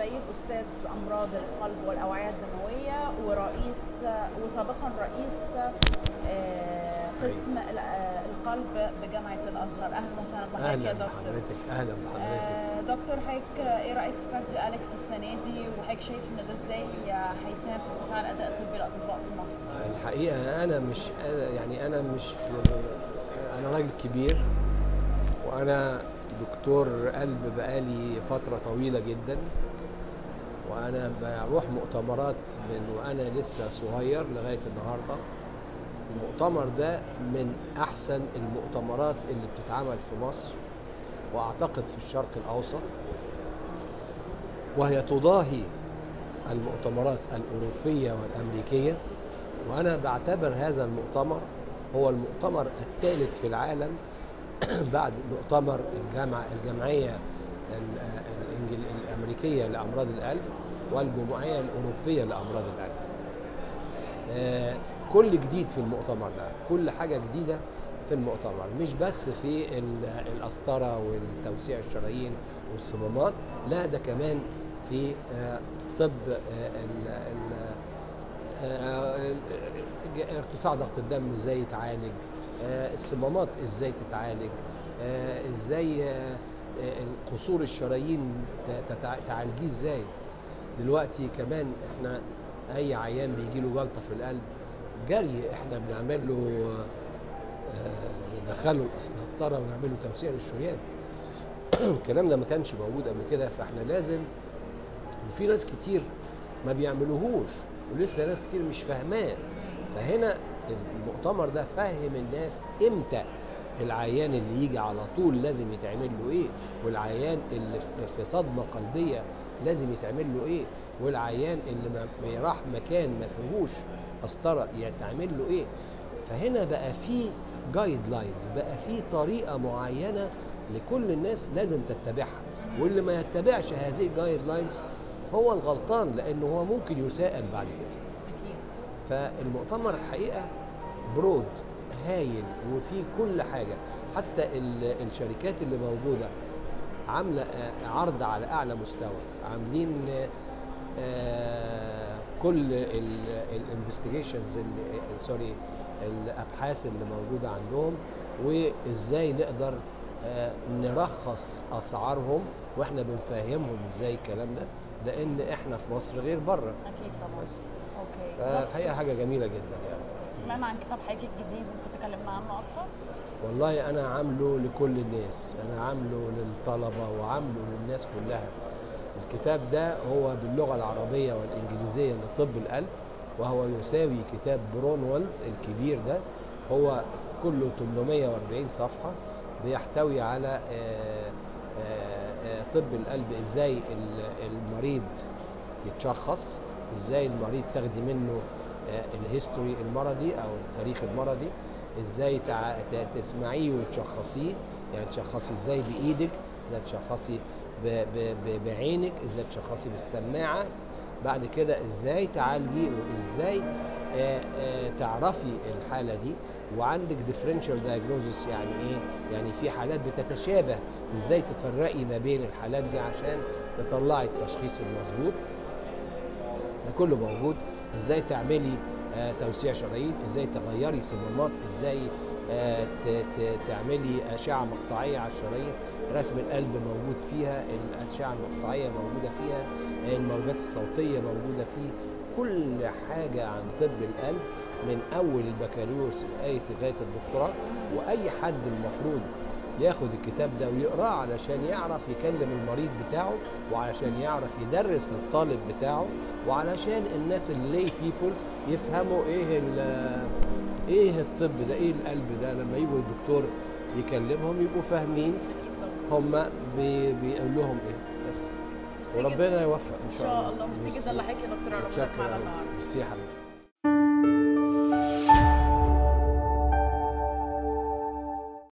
السيد استاذ امراض القلب والاوعيه الدمويه ورئيس وسابقا رئيس آه، قسم ال- آه، القلب بجامعه الازهر اهلا وسهلا بحضرتك يا اهلا دكتور بحضرتك اهلا بحضرتك آه، دكتور حضرتك ايه رايك في كارديو اليكس السنه دي وحضرتك شايف ان ده ازاي هيساهم في ارتفاع الاداء الطبي للاطباء في مصر؟ الحقيقه انا مش أنا- يعني انا مش في انا راجل كبير وانا دكتور قلب بقالي فتره طويله جدا وانا بروح مؤتمرات من وانا لسه صغير لغايه النهارده المؤتمر ده من احسن المؤتمرات اللي بتتعمل في مصر واعتقد في الشرق الاوسط وهي تضاهي المؤتمرات الاوروبيه والامريكيه وانا بعتبر هذا المؤتمر هو المؤتمر الثالث في العالم بعد مؤتمر الجامعه الجمعيه ال- الإنجل- الامريكيه لامراض القلب والجمعيه الاوروبيه لامراض القلب. آه، كل جديد في المؤتمر ده كل حاجه جديده في المؤتمر مش بس في ال- القسطره والتوسيع الشرايين والصمامات لا ده كمان في آه، طب آه، ال- ال- آه، ج- ارتفاع ضغط الدم ازاي يتعالج آه، الصمامات ازاي تتعالج آه، ازاي آه، آه، قصور الشرايين ت- تتع- تعالجيه ازاي دلوقتي كمان احنا اي عيان بيجي له جلطه في القلب جري احنا بنعمل له آه، ندخله القسطره ونعمل له توسيع للشريان الكلام ده ما كانش موجود قبل كده فاحنا لازم وفي ناس كتير ما بيعملوهوش ولسه ناس كتير مش فاهماه فهنا المؤتمر ده فهم الناس امتى العيان اللي يجي على طول لازم يتعمل له ايه والعيان اللي في- في صدمه قلبيه لازم يتعمل له ايه والعيان اللي ما ما راح مكان ما فيهوش قسطره يتعمل له ايه فهنا بقى في جايد لاينز بقى في طريقه معينه لكل الناس لازم تتبعها واللي ما يتبعش هذه الجايد لاينز هو الغلطان لانه هو ممكن يساءل بعد كده اكيد فالمؤتمر الحقيقه برود هايل وفيه كل حاجه حتى ال- الشركات اللي موجوده عامله آه، عرض على اعلى مستوى عاملين آه، آه، كل الانفستيجيشنز سوري الابحاث اللي موجوده عندهم وازاي نقدر آه، نرخص اسعارهم واحنا بنفهمهم ازاي الكلام ده لان احنا في مصر غير بره اكيد طبعا بس اوكي فالحقيقه حاجه جميله جدا يعني سمعنا عن كتاب حضرتك الجديد ممكن تكلمنا عنه اكتر؟ والله انا عامله لكل الناس انا عامله للطلبه وعامله للناس كلها الكتاب ده هو باللغه العربيه والانجليزيه لطب القلب وهو يساوي كتاب برونولد الكبير ده هو كله 840 صفحه بيحتوي على آه، آه، آه، طب القلب ازاي ال- المريض يتشخص ازاي المريض تاخدي منه آه، الهيستوري المرضي او التاريخ المرضي ازاي تع... ت- تسمعيه وتشخصيه يعني تشخصي ازاي بايدك ازاي تشخصي ب... ب... ب... بعينك ازاي تشخصي بالسماعه بعد كده ازاي تعالجي وازاي آه، آه، تعرفي الحاله دي وعندك ديفرنشال دايجنوزس يعني ايه يعني في حالات بتتشابه ازاي تفرقي ما بين الحالات دي عشان تطلعي التشخيص المظبوط ده كله موجود ازاي تعملي آه توسيع شرايين ازاي تغيري صمامات ازاي آه ت- ت- تعملي اشعه مقطعيه على الشرايين رسم القلب موجود فيها الاشعه المقطعيه موجوده فيها الموجات الصوتيه موجوده فيه كل حاجه عن طب القلب من اول البكالوريوس لغايه لغايه الدكتوراه واي حد المفروض ياخد الكتاب ده ويقراه علشان يعرف يكلم المريض بتاعه وعلشان يعرف يدرس للطالب بتاعه وعلشان الناس اللي بيبول يفهموا ايه ال- ايه الطب ده ايه القلب ده لما يجوا الدكتور يكلمهم يبقوا فاهمين هم بي بيقول لهم ايه بس ميرسي جداً. وربنا يوفق ان ان شاء شاء الله الله ميرسي جدا لحضرتك يا دكتور على وجودك متشكر معنا أوي. النهارده ميرسي يا حبيبتي